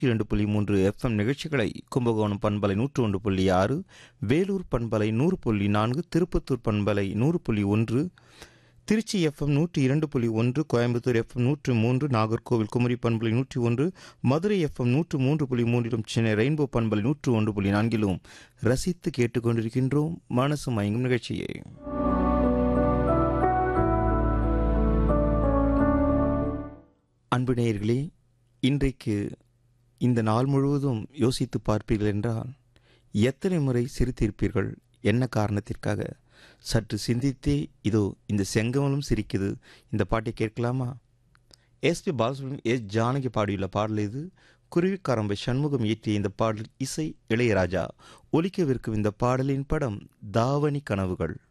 இரண்டு புள்ளி மூன்று எஃப்எம் நிகழ்ச்சிகளை கும்பகோணம் பண்பலை நூற்று ஒன்று புள்ளி ஆறு வேலூர் பண்பலை நூறு புள்ளி நான்கு திருப்பத்தூர் பண்பலை நூறு புள்ளி ஒன்று திருச்சி எஃப்எம் நூற்றி இரண்டு புள்ளி ஒன்று கோயம்புத்தூர் எஃப்எம் நூற்று மூன்று நாகர்கோவில் குமரி பண்பலை நூற்றி ஒன்று மதுரை எஃப்எம் நூற்று மூன்று புள்ளி மூன்றிலும் சென்னை ரெயின்போ பண்பலை நூற்று ஒன்று புள்ளி நான்கிலும் ரசித்து கேட்டுக்கொண்டிருக்கின்றோம் மனசு மயங்கும் நிகழ்ச்சியை அன்பு நேயர்களே இன்றைக்கு இந்த நாள் முழுவதும் யோசித்து பார்ப்பீர்கள் என்றால் எத்தனை முறை சிரித்திருப்பீர்கள் என்ன காரணத்திற்காக சற்று சிந்தித்தே இதோ இந்த செங்கமலும் சிரிக்குது இந்த பாட்டை கேட்கலாமா எஸ்பி பாலசுப்ரமணியம் எஸ் ஜானகி பாடியுள்ள பாடல் இது குருவிக்காரம்பை சண்முகம் இயற்றிய இந்த பாடல் இசை இளையராஜா ஒலிக்கவிருக்கும் இந்த பாடலின் படம் தாவணி கனவுகள்